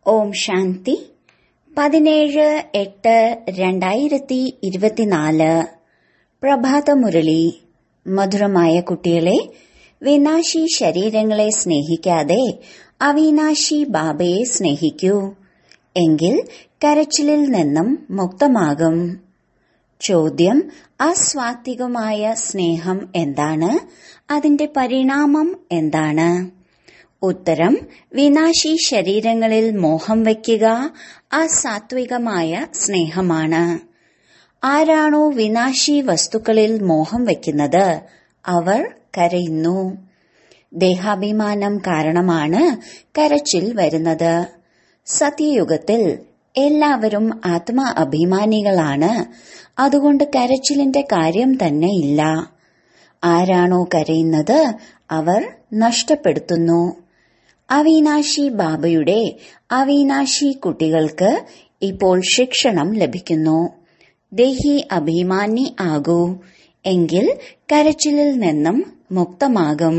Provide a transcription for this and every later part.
ഓം ശാന്തി പതിനേഴ് എട്ട് രണ്ടായിരത്തി ഇരുപത്തിനാല് പ്രഭാതമുരളി മധുരമായ കുട്ടികളെ വിനാശി ശരീരങ്ങളെ സ്നേഹിക്കാതെ അവിനാശി ബാബയെ സ്നേഹിക്കൂ എങ്കിൽ കരച്ചിലിൽ നിന്നും മുക്തമാകും ചോദ്യം അസ്വാത്വികമായ സ്നേഹം എന്താണ് അതിന്റെ പരിണാമം എന്താണ് ഉത്തരം വിനാശി ശരീരങ്ങളിൽ മോഹം വയ്ക്കുക അസാത്വികമായ സ്നേഹമാണ് ആരാണോ വിനാശി വസ്തുക്കളിൽ മോഹം വയ്ക്കുന്നത് അവർ കരയുന്നു ദേഹാഭിമാനം കാരണമാണ് കരച്ചിൽ വരുന്നത് സത്യയുഗത്തിൽ എല്ലാവരും ആത്മാ അഭിമാനികളാണ് അതുകൊണ്ട് കരച്ചിലിന്റെ കാര്യം തന്നെ ഇല്ല ആരാണോ കരയുന്നത് അവർ നഷ്ടപ്പെടുത്തുന്നു അവിനാശി ബാബയുടെ അവിനാശി കുട്ടികൾക്ക് ഇപ്പോൾ ശിക്ഷണം ലഭിക്കുന്നു ദേഹി അഭിമാനി ആകൂ എങ്കിൽ കരച്ചിലിൽ നിന്നും മുക്തമാകും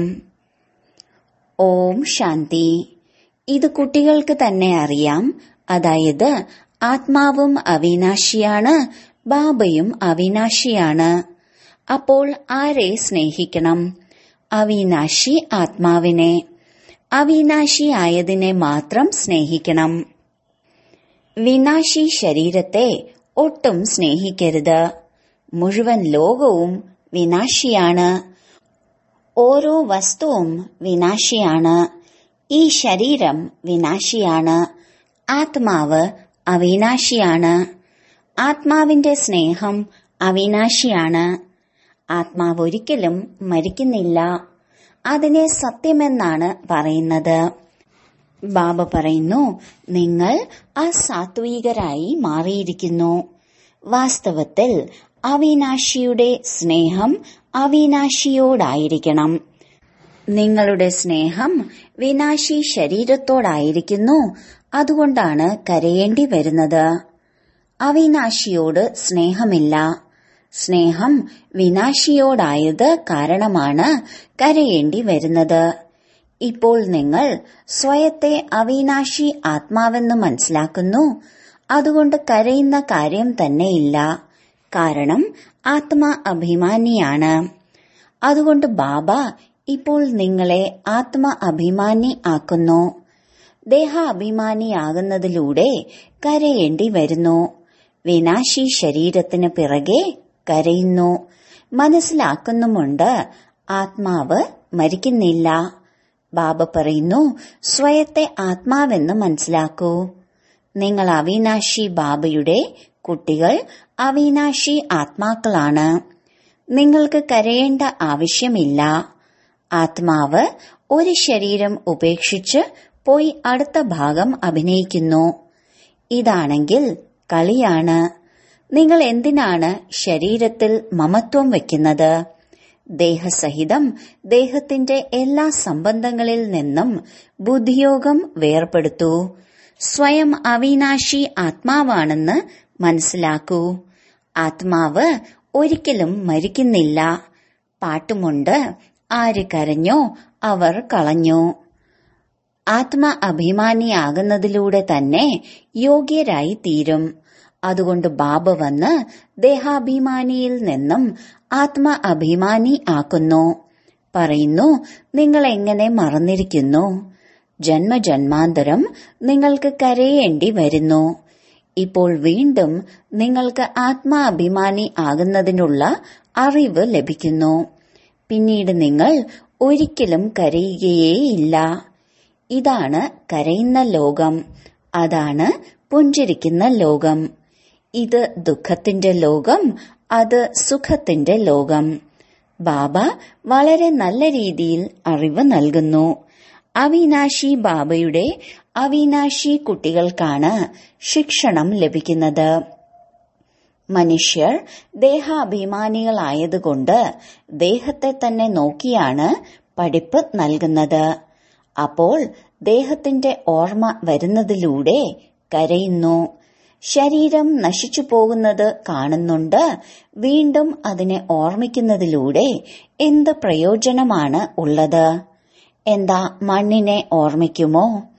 ഓം ശാന്തി ഇത് കുട്ടികൾക്ക് തന്നെ അറിയാം അതായത് ആത്മാവും അവിനാശിയാണ് ബാബയും അവിനാശിയാണ് അപ്പോൾ ആരെ സ്നേഹിക്കണം അവിനാശി ആത്മാവിനെ അവിനാശി ആയതിനെ മാത്രം സ്നേഹിക്കണം വിനാശി ശരീരത്തെ ഒട്ടും സ്നേഹിക്കരുത് മുഴുവൻ ലോകവും വിനാശിയാണ് ഓരോ വസ്തുവും വിനാശിയാണ് ഈ ശരീരം വിനാശിയാണ് ആത്മാവ് അവിനാശിയാണ് ആത്മാവിന്റെ സ്നേഹം അവിനാശിയാണ് ആത്മാവ് ഒരിക്കലും മരിക്കുന്നില്ല അതിനെ സത്യമെന്നാണ് പറയുന്നത് ബാബ പറയുന്നു നിങ്ങൾ അസാത്വികരായി മാറിയിരിക്കുന്നു വാസ്തവത്തിൽ അവിനാശിയുടെ സ്നേഹം അവിനാശിയോടായിരിക്കണം നിങ്ങളുടെ സ്നേഹം വിനാശി ശരീരത്തോടായിരിക്കുന്നു അതുകൊണ്ടാണ് കരയേണ്ടി വരുന്നത് അവിനാശിയോട് സ്നേഹമില്ല സ്നേഹം വിനാശിയോടായത് കാരണമാണ് കരയേണ്ടി വരുന്നത് ഇപ്പോൾ നിങ്ങൾ സ്വയത്തെ അവിനാശി ആത്മാവെന്ന് മനസ്സിലാക്കുന്നു അതുകൊണ്ട് കരയുന്ന കാര്യം തന്നെയില്ല കാരണം ആത്മാ അഭിമാനിയാണ് അതുകൊണ്ട് ബാബ ഇപ്പോൾ നിങ്ങളെ ആത്മ അഭിമാനി ആക്കുന്നു ദേഹ അഭിമാനിയാകുന്നതിലൂടെ കരയേണ്ടി വരുന്നു വിനാശി ശരീരത്തിന് പിറകെ കരയുന്നു മനസ്സിലാക്കുന്നുമുണ്ട് ആത്മാവ് മരിക്കുന്നില്ല ബാബ പറയുന്നു സ്വയത്തെ ആത്മാവെന്ന് മനസ്സിലാക്കൂ നിങ്ങൾ അവിനാശി ബാബയുടെ കുട്ടികൾ അവിനാശി ആത്മാക്കളാണ് നിങ്ങൾക്ക് കരയേണ്ട ആവശ്യമില്ല ആത്മാവ് ഒരു ശരീരം ഉപേക്ഷിച്ച് പോയി അടുത്ത ഭാഗം അഭിനയിക്കുന്നു ഇതാണെങ്കിൽ കളിയാണ് നിങ്ങൾ എന്തിനാണ് ശരീരത്തിൽ മമത്വം വയ്ക്കുന്നത് ദേഹസഹിതം ദേഹത്തിന്റെ എല്ലാ സംബന്ധങ്ങളിൽ നിന്നും ബുദ്ധിയോഗം വേർപെടുത്തൂ സ്വയം അവിനാശി ആത്മാവാണെന്ന് മനസ്സിലാക്കൂ ആത്മാവ് ഒരിക്കലും മരിക്കുന്നില്ല പാട്ടുമുണ്ട് ആര് കരഞ്ഞോ അവർ കളഞ്ഞു ആത്മ അഭിമാനിയാകുന്നതിലൂടെ തന്നെ യോഗ്യരായി തീരും അതുകൊണ്ട് ബാബ വന്ന് ദേഹാഭിമാനിയിൽ നിന്നും ആത്മ അഭിമാനി ആക്കുന്നു പറയുന്നു നിങ്ങൾ എങ്ങനെ മറന്നിരിക്കുന്നു ജന്മജന്മാന്തരം നിങ്ങൾക്ക് കരയേണ്ടി വരുന്നു ഇപ്പോൾ വീണ്ടും നിങ്ങൾക്ക് ആത്മാഭിമാനി ആകുന്നതിനുള്ള അറിവ് ലഭിക്കുന്നു പിന്നീട് നിങ്ങൾ ഒരിക്കലും കരയുകയേയില്ല ഇതാണ് കരയുന്ന ലോകം അതാണ് പുഞ്ചിരിക്കുന്ന ലോകം ഇത് ദുഃഖത്തിന്റെ ലോകം അത് സുഖത്തിന്റെ ലോകം ബാബ വളരെ നല്ല രീതിയിൽ അറിവ് നൽകുന്നു അവിനാശി ബാബയുടെ അവിനാശി കുട്ടികൾക്കാണ് ശിക്ഷണം ലഭിക്കുന്നത് മനുഷ്യർ ദേഹാഭിമാനികളായതുകൊണ്ട് ദേഹത്തെ തന്നെ നോക്കിയാണ് പഠിപ്പ് നൽകുന്നത് അപ്പോൾ ദേഹത്തിന്റെ ഓർമ്മ വരുന്നതിലൂടെ കരയുന്നു ശരീരം നശിച്ചു പോകുന്നത് കാണുന്നുണ്ട് വീണ്ടും അതിനെ ഓർമ്മിക്കുന്നതിലൂടെ എന്ത് പ്രയോജനമാണ് ഉള്ളത് എന്താ മണ്ണിനെ ഓർമ്മിക്കുമോ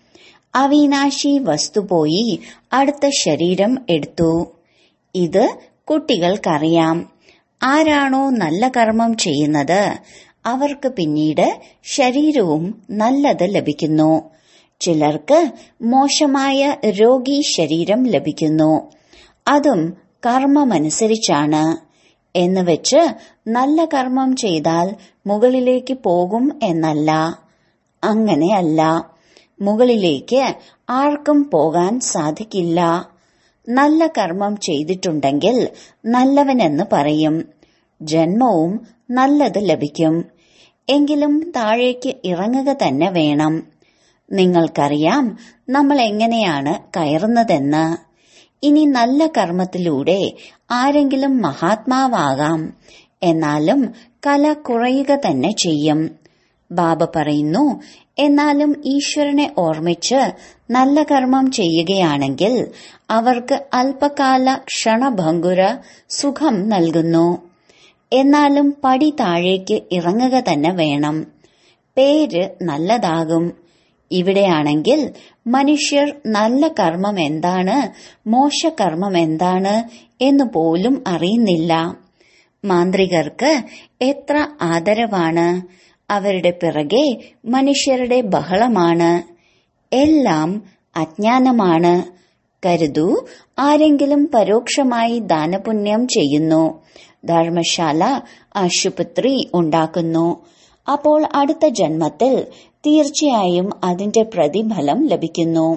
അവിനാശി വസ്തു പോയി അടുത്ത ശരീരം എടുത്തു ഇത് കുട്ടികൾക്കറിയാം ആരാണോ നല്ല കർമ്മം ചെയ്യുന്നത് അവർക്ക് പിന്നീട് ശരീരവും നല്ലത് ലഭിക്കുന്നു ചിലർക്ക് മോശമായ രോഗി ശരീരം ലഭിക്കുന്നു അതും കർമ്മമനുസരിച്ചാണ് എന്ന് വെച്ച് നല്ല കർമ്മം ചെയ്താൽ മുകളിലേക്ക് പോകും എന്നല്ല അങ്ങനെയല്ല മുകളിലേക്ക് ആർക്കും പോകാൻ സാധിക്കില്ല നല്ല കർമ്മം ചെയ്തിട്ടുണ്ടെങ്കിൽ നല്ലവനെന്ന് പറയും ജന്മവും നല്ലത് ലഭിക്കും എങ്കിലും താഴേക്ക് ഇറങ്ങുക തന്നെ വേണം നിങ്ങൾക്കറിയാം നമ്മൾ എങ്ങനെയാണ് കയറുന്നതെന്ന് ഇനി നല്ല കർമ്മത്തിലൂടെ ആരെങ്കിലും മഹാത്മാവാകാം എന്നാലും കല കുറയുക തന്നെ ചെയ്യും ബാബ പറയുന്നു എന്നാലും ഈശ്വരനെ ഓർമ്മിച്ച് നല്ല കർമ്മം ചെയ്യുകയാണെങ്കിൽ അവർക്ക് അല്പകാല ക്ഷണഭങ്കുര സുഖം നൽകുന്നു എന്നാലും പടി താഴേക്ക് ഇറങ്ങുക തന്നെ വേണം പേര് നല്ലതാകും ഇവിടെയാണെങ്കിൽ മനുഷ്യർ നല്ല കർമ്മം എന്താണ് മോശകർമ്മം എന്താണ് എന്ന് പോലും അറിയുന്നില്ല മാന്ത്രികർക്ക് എത്ര ആദരവാണ് അവരുടെ പിറകെ മനുഷ്യരുടെ ബഹളമാണ് എല്ലാം അജ്ഞാനമാണ് കരുതൂ ആരെങ്കിലും പരോക്ഷമായി ദാനപുണ്യം ചെയ്യുന്നു ധർമ്മശാല ആശുപത്രി ഉണ്ടാക്കുന്നു അപ്പോൾ അടുത്ത ജന്മത്തിൽ തീർച്ചയായും അതിന്റെ പ്രതിഫലം ലഭിക്കുന്നു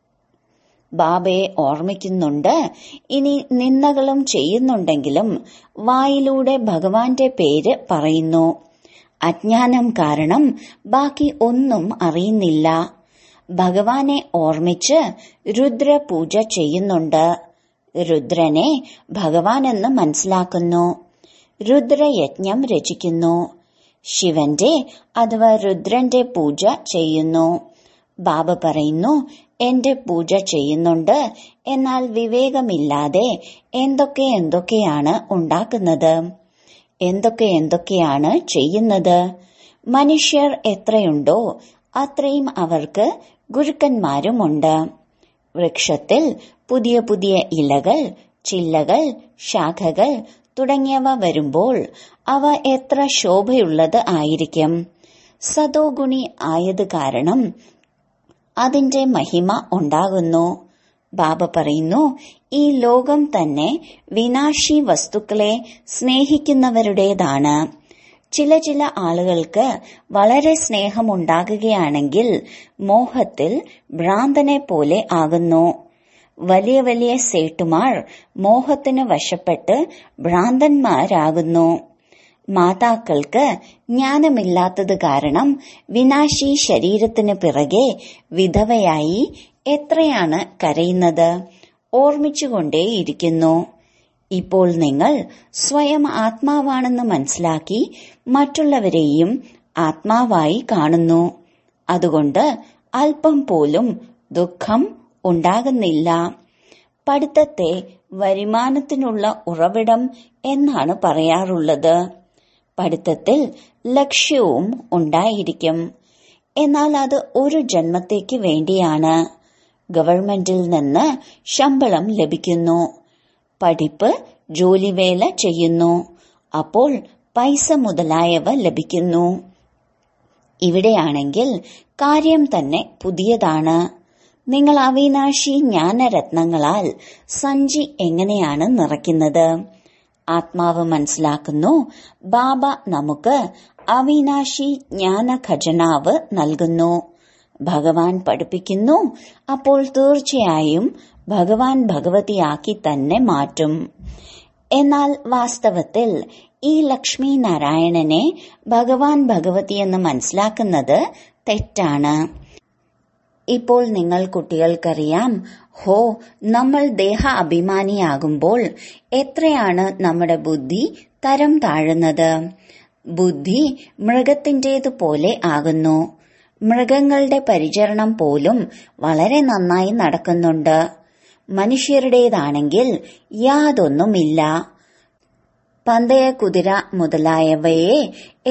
ബാബയെ ഓർമ്മിക്കുന്നുണ്ട് ഇനി നിന്ദകളും ചെയ്യുന്നുണ്ടെങ്കിലും വായിലൂടെ ഭഗവാന്റെ പേര് പറയുന്നു അജ്ഞാനം കാരണം ബാക്കി ഒന്നും അറിയുന്നില്ല ഭഗവാനെ ഓർമ്മിച്ച് രുദ്രപൂജ ചെയ്യുന്നുണ്ട് രുദ്രനെ ഭഗവാനെന്ന് മനസ്സിലാക്കുന്നു രുദ്രയജ്ഞം രചിക്കുന്നു ശിവന്റെ അഥവാ രുദ്രന്റെ പൂജ ചെയ്യുന്നു ബാബ പറയുന്നു എന്റെ പൂജ ചെയ്യുന്നുണ്ട് എന്നാൽ വിവേകമില്ലാതെ എന്തൊക്കെ എന്തൊക്കെയാണ് ഉണ്ടാക്കുന്നത് എന്തൊക്കെ എന്തൊക്കെയാണ് ചെയ്യുന്നത് മനുഷ്യർ എത്രയുണ്ടോ അത്രയും അവർക്ക് ഗുരുക്കന്മാരുമുണ്ട് വൃക്ഷത്തിൽ പുതിയ പുതിയ ഇലകൾ ചില്ലകൾ ശാഖകൾ തുടങ്ങിയവ വരുമ്പോൾ അവ എത്ര ശോഭയുള്ളത് ആയിരിക്കും സതോഗുണി ആയത് കാരണം അതിന്റെ മഹിമ ഉണ്ടാകുന്നു ബാബ പറയുന്നു ഈ ലോകം തന്നെ വിനാശി വസ്തുക്കളെ സ്നേഹിക്കുന്നവരുടേതാണ് ചില ചില ആളുകൾക്ക് വളരെ സ്നേഹമുണ്ടാകുകയാണെങ്കിൽ മോഹത്തിൽ ഭ്രാന്തനെ പോലെ ആകുന്നു വലിയ വലിയ സേട്ടുമാർ മോഹത്തിന് വശപ്പെട്ട് ഭ്രാന്തന്മാരാകുന്നു മാതാക്കൾക്ക് ജ്ഞാനമില്ലാത്തത് കാരണം വിനാശി ശരീരത്തിന് പിറകെ വിധവയായി എത്രയാണ് കരയുന്നത് ഓർമ്മിച്ചുകൊണ്ടേയിരിക്കുന്നു ഇപ്പോൾ നിങ്ങൾ സ്വയം ആത്മാവാണെന്ന് മനസ്സിലാക്കി മറ്റുള്ളവരെയും ആത്മാവായി കാണുന്നു അതുകൊണ്ട് അല്പം പോലും ദുഃഖം ഉണ്ടാകുന്നില്ല പഠിത്തത്തെ വരുമാനത്തിനുള്ള ഉറവിടം എന്നാണ് പറയാറുള്ളത് പഠിത്തത്തിൽ ലക്ഷ്യവും ഉണ്ടായിരിക്കും എന്നാൽ അത് ഒരു ജന്മത്തേക്ക് വേണ്ടിയാണ് ഗവൺമെന്റിൽ നിന്ന് ശമ്പളം ലഭിക്കുന്നു പഠിപ്പ് ജോലിവേല ചെയ്യുന്നു അപ്പോൾ പൈസ മുതലായവ ലഭിക്കുന്നു ഇവിടെയാണെങ്കിൽ കാര്യം തന്നെ പുതിയതാണ് നിങ്ങൾ അവിനാശി ജ്ഞാനരത്നങ്ങളാൽ സഞ്ചി എങ്ങനെയാണ് നിറയ്ക്കുന്നത് ആത്മാവ് മനസ്സിലാക്കുന്നു ബാബ നമുക്ക് അവിനാശി ജ്ഞാന ഖജനാവ് നൽകുന്നു ഭഗവാൻ പഠിപ്പിക്കുന്നു അപ്പോൾ തീർച്ചയായും ഭഗവാൻ ഭഗവതിയാക്കി തന്നെ മാറ്റും എന്നാൽ വാസ്തവത്തിൽ ഈ ലക്ഷ്മി നാരായണനെ ഭഗവാൻ ഭഗവതി എന്ന് മനസ്സിലാക്കുന്നത് തെറ്റാണ് ഇപ്പോൾ നിങ്ങൾ കുട്ടികൾക്കറിയാം ഹോ നമ്മൾ ദേഹ അഭിമാനിയാകുമ്പോൾ എത്രയാണ് നമ്മുടെ ബുദ്ധി തരം താഴുന്നത് ബുദ്ധി മൃഗത്തിന്റേതുപോലെ ആകുന്നു മൃഗങ്ങളുടെ പരിചരണം പോലും വളരെ നന്നായി നടക്കുന്നുണ്ട് മനുഷ്യരുടേതാണെങ്കിൽ യാതൊന്നുമില്ല പന്തയ കുതിര മുതലായവയെ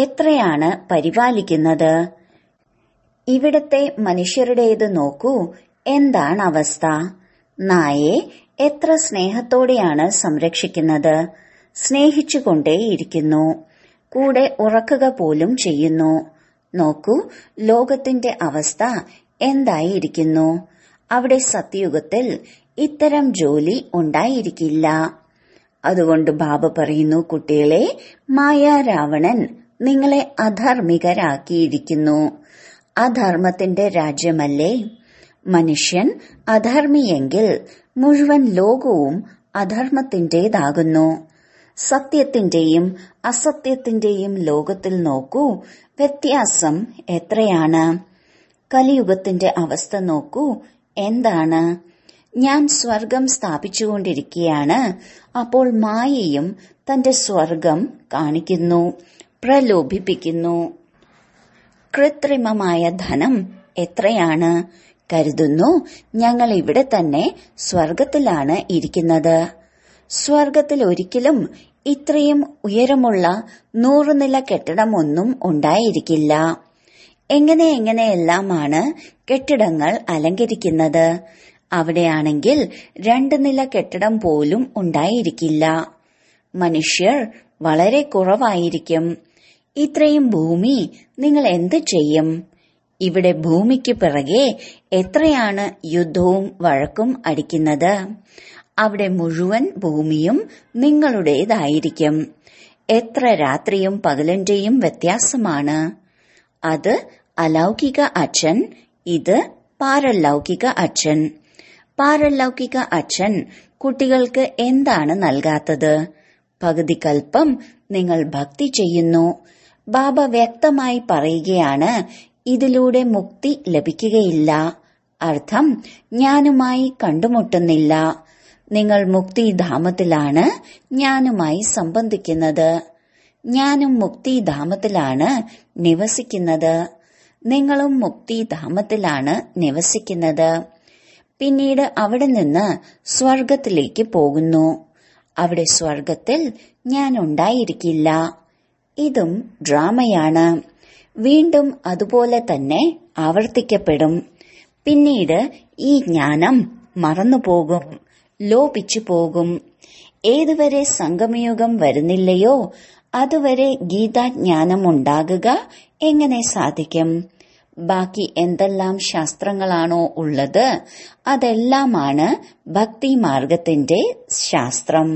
എത്രയാണ് പരിപാലിക്കുന്നത് ഇവിടത്തെ മനുഷ്യരുടേത് നോക്കൂ എന്താണ് അവസ്ഥ നായെ എത്ര സ്നേഹത്തോടെയാണ് സംരക്ഷിക്കുന്നത് സ്നേഹിച്ചുകൊണ്ടേയിരിക്കുന്നു കൂടെ ഉറക്കുക പോലും ചെയ്യുന്നു നോക്കൂ ലോകത്തിന്റെ അവസ്ഥ എന്തായിരിക്കുന്നു അവിടെ സത്യയുഗത്തിൽ ഇത്തരം ജോലി ഉണ്ടായിരിക്കില്ല അതുകൊണ്ട് ബാബ പറയുന്നു കുട്ടികളെ മായാരാവണൻ നിങ്ങളെ അധർമ്മികരാക്കിയിരിക്കുന്നു അധർമ്മത്തിന്റെ രാജ്യമല്ലേ മനുഷ്യൻ അധർമ്മിയെങ്കിൽ മുഴുവൻ ലോകവും അധർമ്മത്തിന്റേതാകുന്നു സത്യത്തിന്റെയും അസത്യത്തിന്റെയും ലോകത്തിൽ നോക്കൂ വ്യത്യാസം എത്രയാണ് കലിയുഗത്തിന്റെ അവസ്ഥ നോക്കൂ എന്താണ് ഞാൻ സ്വർഗം സ്ഥാപിച്ചുകൊണ്ടിരിക്കുകയാണ് അപ്പോൾ മായയും തന്റെ സ്വർഗം കാണിക്കുന്നു പ്രലോഭിപ്പിക്കുന്നു കൃത്രിമമായ ധനം എത്രയാണ് കരുതുന്നു ഞങ്ങൾ ഇവിടെ തന്നെ സ്വർഗത്തിലാണ് ഇരിക്കുന്നത് സ്വർഗത്തിൽ ഒരിക്കലും ഇത്രയും ഉയരമുള്ള നൂറുനില കെട്ടിടമൊന്നും ഉണ്ടായിരിക്കില്ല എങ്ങനെ എങ്ങനെയെല്ലാമാണ് കെട്ടിടങ്ങൾ അലങ്കരിക്കുന്നത് അവിടെയാണെങ്കിൽ രണ്ട് നില കെട്ടിടം പോലും ഉണ്ടായിരിക്കില്ല മനുഷ്യർ വളരെ കുറവായിരിക്കും ഇത്രയും ഭൂമി നിങ്ങൾ എന്ത് ചെയ്യും ഇവിടെ ഭൂമിക്ക് പിറകെ എത്രയാണ് യുദ്ധവും വഴക്കും അടിക്കുന്നത് അവിടെ മുഴുവൻ ഭൂമിയും നിങ്ങളുടേതായിരിക്കും എത്ര രാത്രിയും പകലിന്റെയും വ്യത്യാസമാണ് അത് അലൗകിക അച്ഛൻ ഇത് പാരലൗകിക അച്ഛൻ പാരലൗകിക അച്ഛൻ കുട്ടികൾക്ക് എന്താണ് നൽകാത്തത് പകുതി കൽപ്പം നിങ്ങൾ ഭക്തി ചെയ്യുന്നു ബാബ വ്യക്തമായി പറയുകയാണ് ഇതിലൂടെ മുക്തി ലഭിക്കുകയില്ല അർത്ഥം ഞാനുമായി കണ്ടുമുട്ടുന്നില്ല നിങ്ങൾ മുക്തിധാമത്തിലാണ് ഞാനുമായി സംബന്ധിക്കുന്നത് ഞാനും മുക്തിധാമത്തിലാണ് നിവസിക്കുന്നത് നിങ്ങളും മുക്തിധാമത്തിലാണ് നിവസിക്കുന്നത് പിന്നീട് അവിടെ നിന്ന് സ്വർഗത്തിലേക്ക് പോകുന്നു അവിടെ സ്വർഗത്തിൽ ഞാൻ ഉണ്ടായിരിക്കില്ല ഇതും ഡ്രാമയാണ് വീണ്ടും അതുപോലെ തന്നെ ആവർത്തിക്കപ്പെടും പിന്നീട് ഈ ജ്ഞാനം മറന്നുപോകും ലോപിച്ചു പോകും ഏതുവരെ സംഗമയുഗം വരുന്നില്ലയോ അതുവരെ ഗീതാജ്ഞാനം ഉണ്ടാകുക എങ്ങനെ സാധിക്കും ബാക്കി എന്തെല്ലാം ശാസ്ത്രങ്ങളാണോ ഉള്ളത് അതെല്ലാമാണ് ഭക്തി മാർഗത്തിന്റെ ശാസ്ത്രം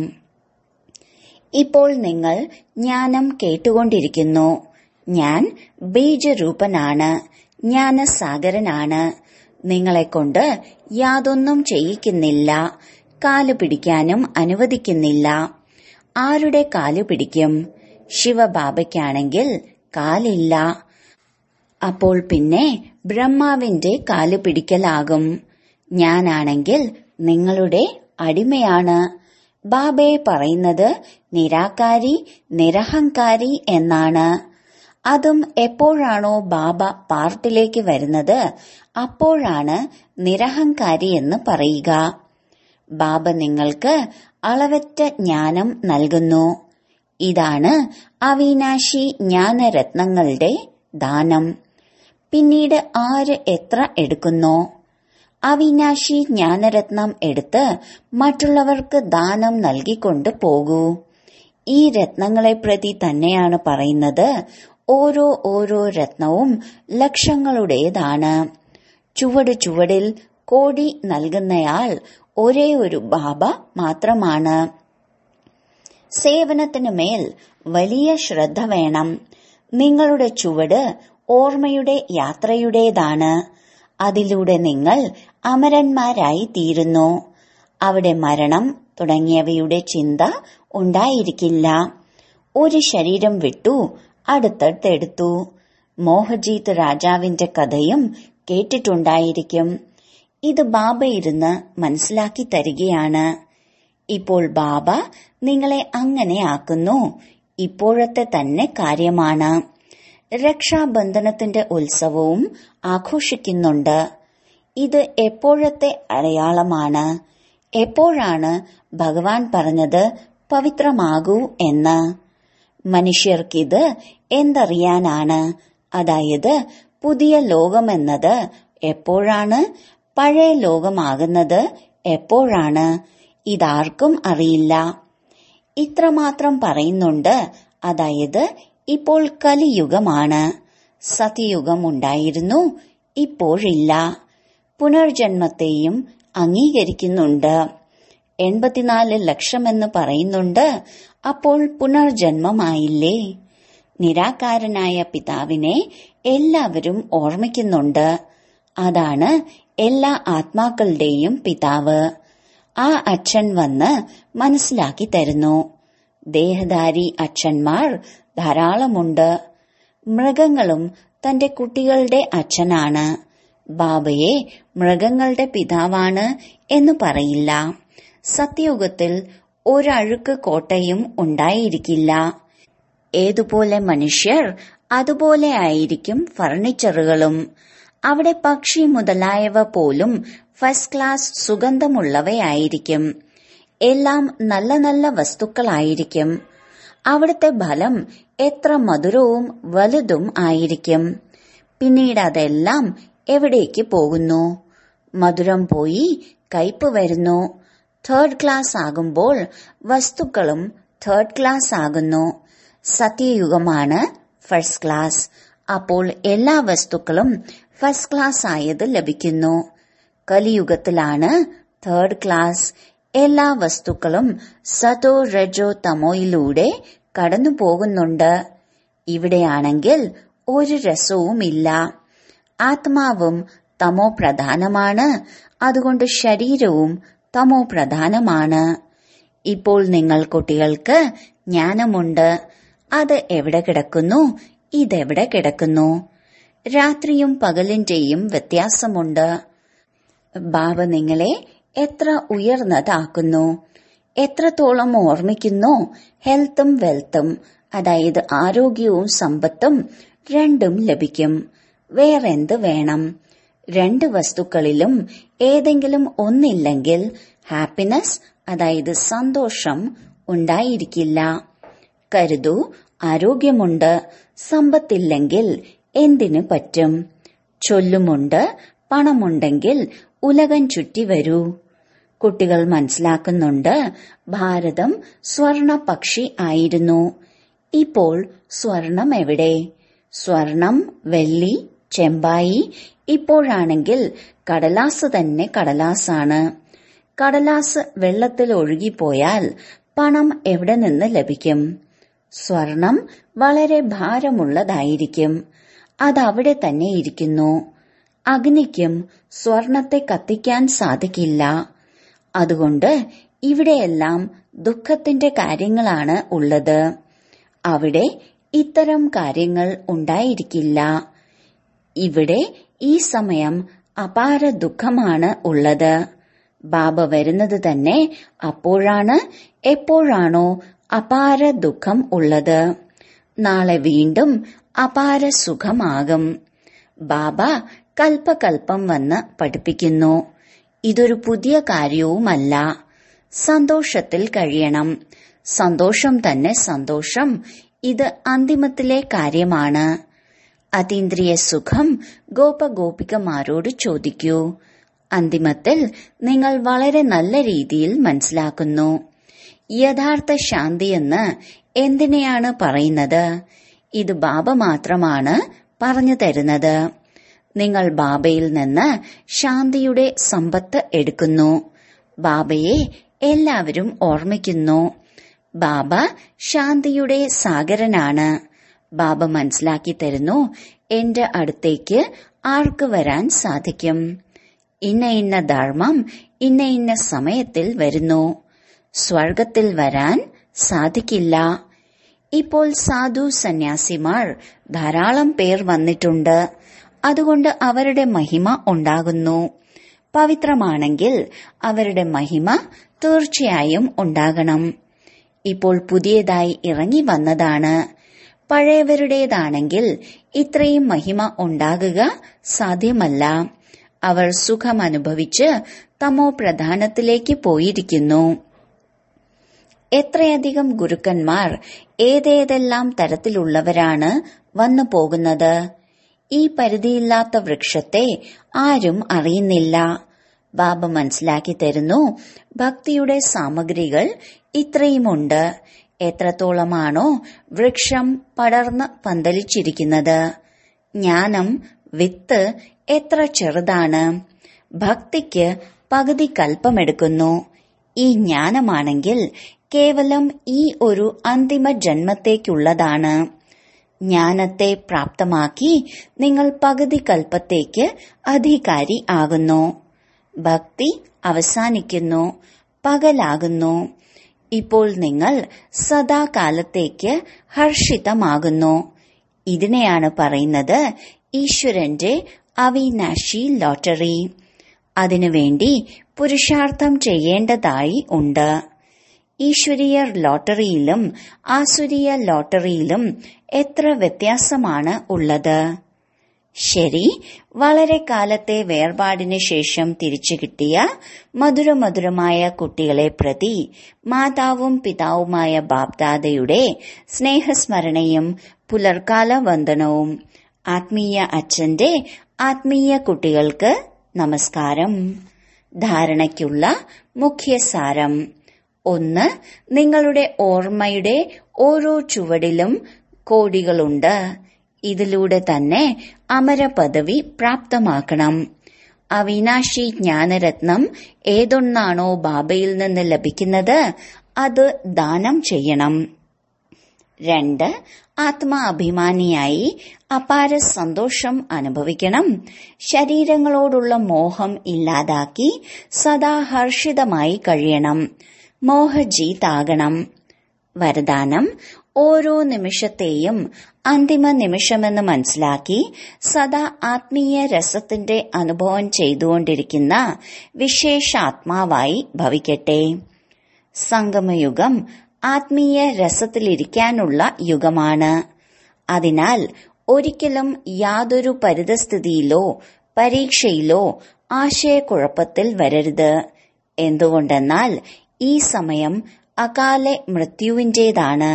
ഇപ്പോൾ നിങ്ങൾ ജ്ഞാനം കേട്ടുകൊണ്ടിരിക്കുന്നു ഞാൻ ബീജരൂപനാണ് ജ്ഞാനസാഗരനാണ് നിങ്ങളെക്കൊണ്ട് യാതൊന്നും ചെയ്യിക്കുന്നില്ല കാലു പിടിക്കാനും അനുവദിക്കുന്നില്ല ആരുടെ കാലു പിടിക്കും ശിവബാബയ്ക്കാണെങ്കിൽ കാലില്ല അപ്പോൾ പിന്നെ ബ്രഹ്മാവിന്റെ കാലു പിടിക്കലാകും ഞാനാണെങ്കിൽ നിങ്ങളുടെ അടിമയാണ് ബാബയെ പറയുന്നത് നിരാകാരി നിരഹങ്കാരി എന്നാണ് അതും എപ്പോഴാണോ ബാബ പാർട്ടിലേക്ക് വരുന്നത് അപ്പോഴാണ് നിരഹങ്കാരി എന്ന് പറയുക ബാബ നിങ്ങൾക്ക് അളവറ്റ ജ്ഞാനം നൽകുന്നു ഇതാണ് അവിനാശി ജ്ഞാനരത്നങ്ങളുടെ ദാനം പിന്നീട് ആര് എത്ര എടുക്കുന്നോ അവിനാശി ജ്ഞാനരത്നം എടുത്ത് മറ്റുള്ളവർക്ക് ദാനം നൽകിക്കൊണ്ട് പോകൂ ഈ രത്നങ്ങളെ പ്രതി തന്നെയാണ് പറയുന്നത് ഓരോ ഓരോ രത്നവും ലക്ഷങ്ങളുടേതാണ് ചുവട് ചുവടിൽ കോടി നൽകുന്നയാൾ ഒരേ ഒരു ബാബ മാത്രമാണ് സേവനത്തിനു മേൽ വലിയ ശ്രദ്ധ വേണം നിങ്ങളുടെ ചുവട് ഓർമ്മയുടെ യാത്രയുടേതാണ് അതിലൂടെ നിങ്ങൾ അമരന്മാരായി തീരുന്നു അവിടെ മരണം തുടങ്ങിയവയുടെ ചിന്ത ഉണ്ടായിരിക്കില്ല ഒരു ശരീരം വിട്ടു അടുത്തടുത്തെടുത്തു മോഹജീത്ത് രാജാവിന്റെ കഥയും കേട്ടിട്ടുണ്ടായിരിക്കും ഇത് ബാബ ഇരുന്ന് മനസ്സിലാക്കി തരികയാണ് ഇപ്പോൾ ബാബ നിങ്ങളെ അങ്ങനെ ആക്കുന്നു ഇപ്പോഴത്തെ തന്നെ കാര്യമാണ് രക്ഷാബന്ധനത്തിന്റെ ഉത്സവവും ആഘോഷിക്കുന്നുണ്ട് ഇത് എപ്പോഴത്തെ അടയാളമാണ് എപ്പോഴാണ് ഭഗവാൻ പറഞ്ഞത് പവിത്രമാകൂ എന്ന് മനുഷ്യർക്കിത് എന്തറിയാനാണ് അതായത് പുതിയ ലോകമെന്നത് എപ്പോഴാണ് പഴയ ലോകമാകുന്നത് എപ്പോഴാണ് ഇതാർക്കും അറിയില്ല ഇത്രമാത്രം പറയുന്നുണ്ട് അതായത് ഇപ്പോൾ കലിയുഗമാണ് സത്യയുഗം ഉണ്ടായിരുന്നു ഇപ്പോഴില്ല പുനർജന്മത്തെയും അംഗീകരിക്കുന്നുണ്ട് എൺപത്തിനാല് ലക്ഷമെന്ന് പറയുന്നുണ്ട് അപ്പോൾ പുനർജന്മമായില്ലേ നിരാകാരനായ പിതാവിനെ എല്ലാവരും ഓർമ്മിക്കുന്നുണ്ട് അതാണ് എല്ലാ ആത്മാക്കളുടെയും പിതാവ് ആ അച്ഛൻ വന്ന് മനസ്സിലാക്കി തരുന്നു ദേഹധാരി അച്ഛന്മാർ ധാരാളമുണ്ട് മൃഗങ്ങളും തന്റെ കുട്ടികളുടെ അച്ഛനാണ് ബാബയെ മൃഗങ്ങളുടെ പിതാവാണ് എന്ന് പറയില്ല സത്യയുഗത്തിൽ ഒരഴുക്ക് കോട്ടയും ഉണ്ടായിരിക്കില്ല ഏതുപോലെ മനുഷ്യർ അതുപോലെ ആയിരിക്കും ഫർണിച്ചറുകളും അവിടെ പക്ഷി മുതലായവ പോലും ഫസ്റ്റ് ക്ലാസ് സുഗന്ധമുള്ളവയായിരിക്കും എല്ലാം നല്ല നല്ല വസ്തുക്കളായിരിക്കും അവിടുത്തെ ഫലം എത്ര മധുരവും വലുതും ആയിരിക്കും പിന്നീട് അതെല്ലാം എവിടേക്ക് പോകുന്നു മധുരം പോയി കയ്പ് വരുന്നു തേർഡ് ക്ലാസ് ആകുമ്പോൾ വസ്തുക്കളും തേർഡ് ക്ലാസ് ആകുന്നു സത്യയുഗമാണ് ഫസ്റ്റ് ക്ലാസ് അപ്പോൾ എല്ലാ വസ്തുക്കളും ഫസ്റ്റ് ക്ലാസ് ആയത് ലഭിക്കുന്നു കലിയുഗത്തിലാണ് തേർഡ് ക്ലാസ് എല്ലാ വസ്തുക്കളും സതോ രജോ തമോയിലൂടെ കടന്നു പോകുന്നുണ്ട് ഇവിടെയാണെങ്കിൽ ഒരു രസവുമില്ല ആത്മാവും തമോ പ്രധാനമാണ് അതുകൊണ്ട് ശരീരവും തമോ പ്രധാനമാണ് ഇപ്പോൾ നിങ്ങൾ കുട്ടികൾക്ക് ജ്ഞാനമുണ്ട് അത് എവിടെ കിടക്കുന്നു ഇതെവിടെ കിടക്കുന്നു രാത്രിയും പകലിന്റെയും വ്യത്യാസമുണ്ട് ബാബ നിങ്ങളെ എത്ര ഉയർന്നതാക്കുന്നു എത്രത്തോളം ഓർമ്മിക്കുന്നു ഹെൽത്തും വെൽത്തും അതായത് ആരോഗ്യവും സമ്പത്തും രണ്ടും ലഭിക്കും വേറെന്ത് വേണം രണ്ട് വസ്തുക്കളിലും ഏതെങ്കിലും ഒന്നില്ലെങ്കിൽ ഹാപ്പിനെസ് അതായത് സന്തോഷം ഉണ്ടായിരിക്കില്ല കരുതൂ ആരോഗ്യമുണ്ട് സമ്പത്തില്ലെങ്കിൽ എന്തിനു പറ്റും ചൊല്ലുമുണ്ട് പണമുണ്ടെങ്കിൽ ഉലകം ചുറ്റി വരൂ കുട്ടികൾ മനസ്സിലാക്കുന്നുണ്ട് ഭാരതം സ്വർണ പക്ഷി ആയിരുന്നു ഇപ്പോൾ സ്വർണം എവിടെ സ്വർണം വെള്ളി ചെമ്പായി ഇപ്പോഴാണെങ്കിൽ കടലാസ് തന്നെ കടലാസാണ് കടലാസ് വെള്ളത്തിൽ ഒഴുകിപ്പോയാൽ പണം എവിടെ നിന്ന് ലഭിക്കും സ്വർണം വളരെ ഭാരമുള്ളതായിരിക്കും അതവിടെ തന്നെ ഇരിക്കുന്നു അഗ്നിക്കും സ്വർണത്തെ കത്തിക്കാൻ സാധിക്കില്ല അതുകൊണ്ട് ഇവിടെയെല്ലാം ദുഃഖത്തിന്റെ കാര്യങ്ങളാണ് ഉള്ളത് അവിടെ ഇത്തരം കാര്യങ്ങൾ ഉണ്ടായിരിക്കില്ല ഇവിടെ ഈ സമയം അപാര ദുഃഖമാണ് ഉള്ളത് ബാബ വരുന്നത് തന്നെ അപ്പോഴാണ് എപ്പോഴാണോ അപാര ദുഃഖം ഉള്ളത് നാളെ വീണ്ടും അപാര സുഖമാകും ബാബ കൽപ്പകൽപ്പം വന്ന് പഠിപ്പിക്കുന്നു ഇതൊരു പുതിയ കാര്യവുമല്ല സന്തോഷത്തിൽ കഴിയണം സന്തോഷം തന്നെ സന്തോഷം ഇത് അന്തിമത്തിലെ കാര്യമാണ് അതീന്ദ്രിയ സുഖം ഗോപഗോപികമാരോട് ചോദിക്കൂ അന്തിമത്തിൽ നിങ്ങൾ വളരെ നല്ല രീതിയിൽ മനസ്സിലാക്കുന്നു യഥാർത്ഥ ശാന്തിയെന്ന് എന്തിനെയാണ് പറയുന്നത് ഇത് ബാബ മാത്രമാണ് പറഞ്ഞു തരുന്നത് നിങ്ങൾ ബാബയിൽ നിന്ന് ശാന്തിയുടെ സമ്പത്ത് എടുക്കുന്നു ബാബയെ എല്ലാവരും ഓർമ്മിക്കുന്നു ബാബ ശാന്തിയുടെ സാഗരനാണ് ബാബ മനസ്സിലാക്കി തരുന്നു എന്റെ അടുത്തേക്ക് ആർക്ക് വരാൻ സാധിക്കും ഇന്ന ഇന്ന ധർമ്മം ഇന്ന ഇന്ന സമയത്തിൽ വരുന്നു സ്വർഗത്തിൽ വരാൻ സാധിക്കില്ല ഇപ്പോൾ സാധു സന്യാസിമാർ ധാരാളം പേർ വന്നിട്ടുണ്ട് അതുകൊണ്ട് അവരുടെ മഹിമ ഉണ്ടാകുന്നു പവിത്രമാണെങ്കിൽ അവരുടെ മഹിമ തീർച്ചയായും ഉണ്ടാകണം ഇപ്പോൾ പുതിയതായി ഇറങ്ങി വന്നതാണ് പഴയവരുടേതാണെങ്കിൽ ഇത്രയും മഹിമ ഉണ്ടാകുക സാധ്യമല്ല അവർ സുഖം അനുഭവിച്ച് തമോ പ്രധാനത്തിലേക്ക് പോയിരിക്കുന്നു എത്രയധികം ഗുരുക്കന്മാർ ഏതേതെല്ലാം തരത്തിലുള്ളവരാണ് വന്നു പോകുന്നത് ഈ പരിധിയില്ലാത്ത വൃക്ഷത്തെ ആരും അറിയുന്നില്ല ബാബ മനസ്സിലാക്കി തരുന്നു ഭക്തിയുടെ സാമഗ്രികൾ ഇത്രയുമുണ്ട് എത്രത്തോളമാണോ വൃക്ഷം പടർന്ന് പന്തലിച്ചിരിക്കുന്നത് ജ്ഞാനം വിത്ത് എത്ര ചെറുതാണ് ഭക്തിക്ക് പകുതി കൽപ്പമെടുക്കുന്നു ഈ ജ്ഞാനമാണെങ്കിൽ കേവലം ഈ ഒരു അന്തിമ ജന്മത്തേക്കുള്ളതാണ് ജ്ഞാനത്തെ പ്രാപ്തമാക്കി നിങ്ങൾ പകുതി കൽപ്പത്തേക്ക് അധികാരി ആകുന്നു ഭക്തി അവസാനിക്കുന്നു പകലാകുന്നു ഇപ്പോൾ നിങ്ങൾ സദാകാലത്തേക്ക് ഹർഷിതമാകുന്നു ഇതിനെയാണ് പറയുന്നത് ഈശ്വരന്റെ അവിനാശി ലോട്ടറി അതിനുവേണ്ടി പുരുഷാർത്ഥം ചെയ്യേണ്ടതായി ഉണ്ട് ഈശ്വരീയ ലോട്ടറിയിലും ആസുരീയ ലോട്ടറിയിലും എത്ര വ്യത്യാസമാണ് ഉള്ളത് ശരി വളരെ കാലത്തെ വേർപാടിന് ശേഷം തിരിച്ചു കിട്ടിയ മധുരമധുരമായ കുട്ടികളെ പ്രതി മാതാവും പിതാവുമായ ബാബ്ദാദയുടെ സ്നേഹസ്മരണയും പുലർക്കാല വന്ദനവും ആത്മീയ അച്ഛന്റെ ആത്മീയ കുട്ടികൾക്ക് നമസ്കാരം ധാരണയ്ക്കുള്ള മുഖ്യസാരം ഒന്ന് നിങ്ങളുടെ ഓർമ്മയുടെ ഓരോ ചുവടിലും കോടികളുണ്ട് ഇതിലൂടെ തന്നെ അമരപദവി പ്രാപ്തമാക്കണം അവിനാശി ജ്ഞാനരത്നം ഏതൊന്നാണോ ബാബയിൽ നിന്ന് ലഭിക്കുന്നത് അത് ദാനം ചെയ്യണം രണ്ട് ആത്മാഭിമാനിയായി അപാര സന്തോഷം അനുഭവിക്കണം ശരീരങ്ങളോടുള്ള മോഹം ഇല്ലാതാക്കി സദാ ഹർഷിതമായി കഴിയണം മോഹജീതാകണം വരദാനം ഓരോ നിമിഷത്തെയും അന്തിമ നിമിഷമെന്ന് മനസ്സിലാക്കി സദാ ആത്മീയ രസത്തിന്റെ അനുഭവം ചെയ്തുകൊണ്ടിരിക്കുന്ന വിശേഷാത്മാവായി ഭവിക്കട്ടെ സംഗമയുഗം ആത്മീയ രസത്തിലിരിക്കാനുള്ള യുഗമാണ് അതിനാൽ ഒരിക്കലും യാതൊരു പരിതസ്ഥിതിയിലോ പരീക്ഷയിലോ ആശയക്കുഴപ്പത്തിൽ വരരുത് എന്തുകൊണ്ടെന്നാൽ ഈ സമയം അകാലെ മൃത്യുവിന്റേതാണ്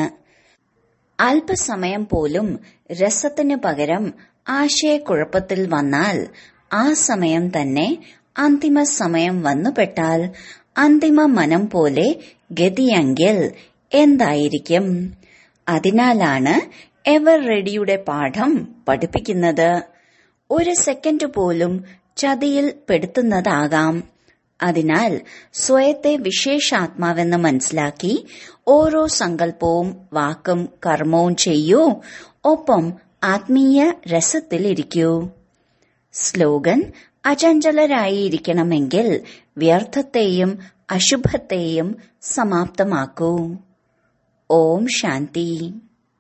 അല്പസമയം പോലും രസത്തിനു പകരം ആശയക്കുഴപ്പത്തിൽ വന്നാൽ ആ സമയം തന്നെ അന്തിമ സമയം വന്നുപെട്ടാൽ അന്തിമ മനം പോലെ ഗതിയെങ്കിൽ എന്തായിരിക്കും അതിനാലാണ് എവർ റെഡിയുടെ പാഠം പഠിപ്പിക്കുന്നത് ഒരു സെക്കൻഡ് പോലും ചതിയിൽ പെടുത്തുന്നതാകാം അതിനാൽ സ്വയത്തെ വിശേഷാത്മാവെന്ന് മനസ്സിലാക്കി ഓരോ സങ്കല്പവും വാക്കും കർമ്മവും ചെയ്യൂ ഒപ്പം ആത്മീയ രസത്തിലിരിക്കൂ സ്ലോഗൻ അചഞ്ചലരായിരിക്കണമെങ്കിൽ വ്യർത്ഥത്തെയും അശുഭത്തെയും സമാപ്തമാക്കൂ ഓം ശാന്തി